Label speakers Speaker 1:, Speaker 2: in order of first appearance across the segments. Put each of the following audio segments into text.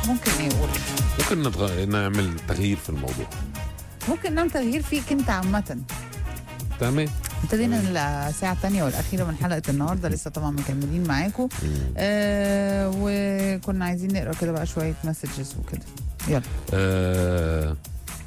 Speaker 1: ممكن ايه قول
Speaker 2: ممكن نتغ... نعمل تغيير في الموضوع
Speaker 1: ممكن نعمل تغيير فيك انت عامة
Speaker 2: تمام
Speaker 1: ابتدينا الساعة الثانية والأخيرة من حلقة النهاردة لسه طبعا مكملين معاكم آه وكنا عايزين نقرا كده بقى شوية مسجز وكده يلا
Speaker 2: آه...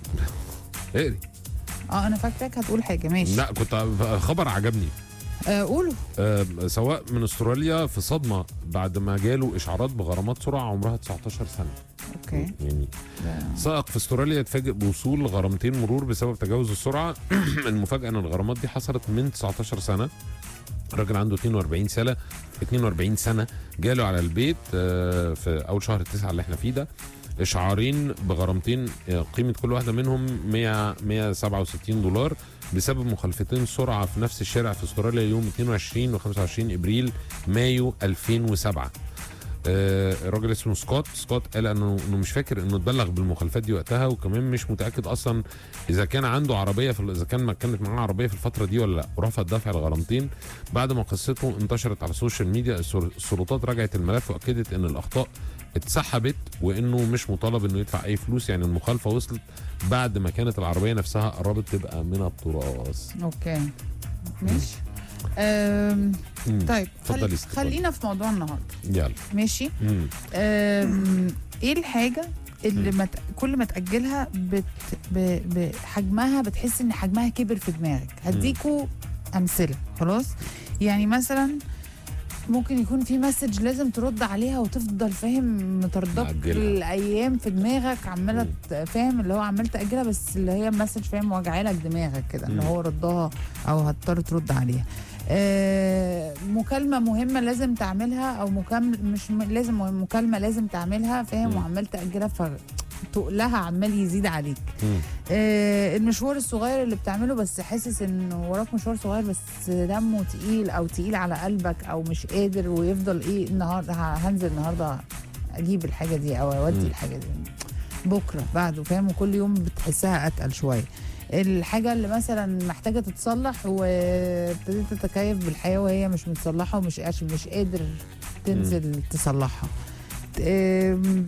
Speaker 2: اقري
Speaker 1: اه انا فاكراك هتقول حاجة ماشي
Speaker 2: لا كنت خبر عجبني
Speaker 1: آه قولوا
Speaker 2: آه، سواق من استراليا في صدمه بعد ما جاله اشعارات بغرامات سرعه عمرها 19 سنه
Speaker 1: اوكي
Speaker 2: يعني
Speaker 1: ده-
Speaker 2: سائق في استراليا اتفاجئ بوصول غرامتين مرور بسبب تجاوز السرعه المفاجاه ان الغرامات دي حصلت من 19 سنه راجل عنده 42 سنه 42 سنه جاله على البيت آه، في اول شهر التسعه اللي احنا فيه ده اشعارين بغرامتين آه، قيمه كل واحده منهم 100 167 دولار بسبب مخالفتين سرعه في نفس الشارع في استراليا يوم 22 و 25 ابريل مايو 2007 آه، الراجل اسمه سكوت سكوت قال انه انه مش فاكر انه اتبلغ بالمخالفات دي وقتها وكمان مش متاكد اصلا اذا كان عنده عربيه في اذا كان ما كانت معاه عربيه في الفتره دي ولا لا ورفض دفع الغرامتين بعد ما قصته انتشرت على السوشيال ميديا السر- السلطات راجعت الملف واكدت ان الاخطاء اتسحبت وانه مش مطالب انه يدفع اي فلوس يعني المخالفه وصلت بعد ما كانت العربيه نفسها قربت تبقى من التراث
Speaker 1: اوكي ماشي آم،
Speaker 2: مم.
Speaker 1: طيب
Speaker 2: اتفضلي
Speaker 1: خل...
Speaker 2: استفضلي.
Speaker 1: خلينا في موضوع النهارده
Speaker 2: يلا
Speaker 1: ماشي
Speaker 2: مم.
Speaker 1: آم، ايه الحاجة اللي
Speaker 2: مم.
Speaker 1: ما ت- كل ما تأجلها بت... ب... بحجمها بتحس ان حجمها كبر في دماغك هديكوا امثلة خلاص يعني مثلا ممكن يكون في مسج لازم ترد عليها وتفضل فاهم متردك
Speaker 2: مأجلها.
Speaker 1: الايام في دماغك عماله
Speaker 2: مم.
Speaker 1: ت- فاهم اللي هو عمال تاجلها بس اللي هي مسج فاهم واجعه لك دماغك كده اللي
Speaker 2: مم.
Speaker 1: هو ردها او هتضطر ترد عليها آه مكالمة مهمة لازم تعملها أو مكالمة مش م... لازم مكالمة لازم تعملها فاهم
Speaker 2: مم.
Speaker 1: وعمال تأجلها فتقلها عمال يزيد عليك
Speaker 2: مم.
Speaker 1: آه المشوار الصغير اللي بتعمله بس حاسس ان وراك مشوار صغير بس دمه تقيل او تقيل على قلبك او مش قادر ويفضل ايه النهارده ه- هنزل النهارده اجيب الحاجه دي او اودي
Speaker 2: مم.
Speaker 1: الحاجه دي بكره بعده فاهم وكل يوم بتحسها اتقل شويه الحاجه اللي مثلا محتاجه تتصلح وابتديت تتكيف بالحياه وهي مش متصلحه ومش قاش- مش قادر تنزل تصلحها آم،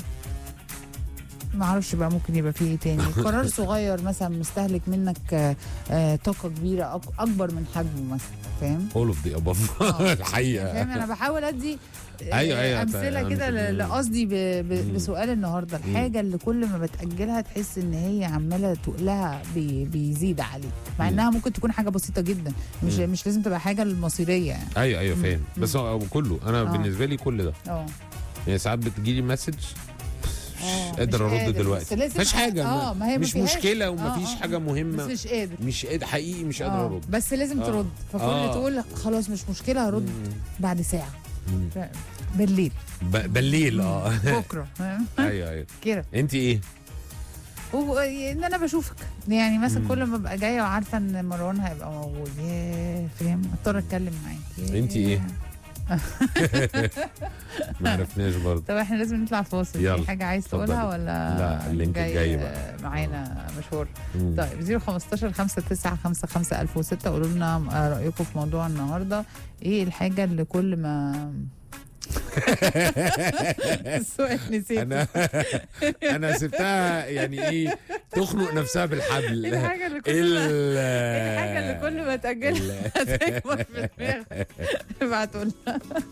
Speaker 1: ما اعرفش بقى ممكن يبقى فيه ايه تاني قرار صغير مثلا مستهلك منك آه، آه، طاقه كبيره أك- اكبر من حجمه مثلا فاهم
Speaker 2: all of the above
Speaker 1: آه.
Speaker 2: الحقيقه
Speaker 1: فاهم انا بحاول ادي آه،
Speaker 2: أيوة، أيوة،
Speaker 1: امثله
Speaker 2: فهمت.
Speaker 1: كده ل- لقصدي ب- ب-
Speaker 2: مم.
Speaker 1: بسؤال النهارده الحاجه اللي كل ما بتاجلها تحس ان هي عماله تقلها بي بيزيد عليك مع
Speaker 2: مم.
Speaker 1: انها ممكن تكون حاجه بسيطه جدا مش
Speaker 2: مم.
Speaker 1: مش لازم تبقى حاجه المصيريه يعني
Speaker 2: ايوه ايوه فاهم
Speaker 1: مم.
Speaker 2: بس هو كله انا
Speaker 1: آه.
Speaker 2: بالنسبه لي كل ده
Speaker 1: اه
Speaker 2: يعني ساعات بتجيلي مسج
Speaker 1: آه،
Speaker 2: مش قادر
Speaker 1: مش
Speaker 2: ارد
Speaker 1: قادر،
Speaker 2: دلوقتي
Speaker 1: بس لازم
Speaker 2: مفيش حاجه
Speaker 1: اه ما هي ما
Speaker 2: مش
Speaker 1: فيهاش-
Speaker 2: مشكله ومفيش
Speaker 1: آه، آه،
Speaker 2: حاجه
Speaker 1: بس
Speaker 2: مهمه
Speaker 1: مش قادر
Speaker 2: مش قادر حقيقي مش قادر
Speaker 1: آه،
Speaker 2: ارد
Speaker 1: بس لازم
Speaker 2: آه.
Speaker 1: ترد فكل
Speaker 2: آه.
Speaker 1: تقول خلاص مش مشكله هرد
Speaker 2: مم.
Speaker 1: بعد ساعه
Speaker 2: مم.
Speaker 1: ف- بالليل
Speaker 2: ب- بالليل اه
Speaker 1: بكره فاهم؟
Speaker 2: ايوه ايوه
Speaker 1: كده
Speaker 2: انت ايه؟
Speaker 1: و- ان انا بشوفك يعني مثلا
Speaker 2: مم.
Speaker 1: كل ما ابقى جايه وعارفه ان مروان هيبقى موجود ياه فاهم اضطر اتكلم معاك ياه.
Speaker 2: انت ايه؟ ما عرفناش برضه
Speaker 1: طب احنا لازم نطلع فاصل
Speaker 2: يلا،
Speaker 1: في حاجه عايز
Speaker 2: اتفضلي.
Speaker 1: تقولها ولا
Speaker 2: لا، اللينك الجاي بقى.
Speaker 1: معانا مشوار
Speaker 2: مم.
Speaker 1: طيب 015 59 55 1006 قولوا لنا آه، رايكم في موضوع النهارده ايه الحاجه اللي كل ما السؤال نسيت
Speaker 2: انا انا سبتها يعني ايه تخنق نفسها بالحبل
Speaker 1: الحاجه اللي كل ما
Speaker 2: ال-
Speaker 1: الحاجه اللي كل ما تاجلها
Speaker 2: ال-
Speaker 1: هتكبر في دماغك ابعتوا لنا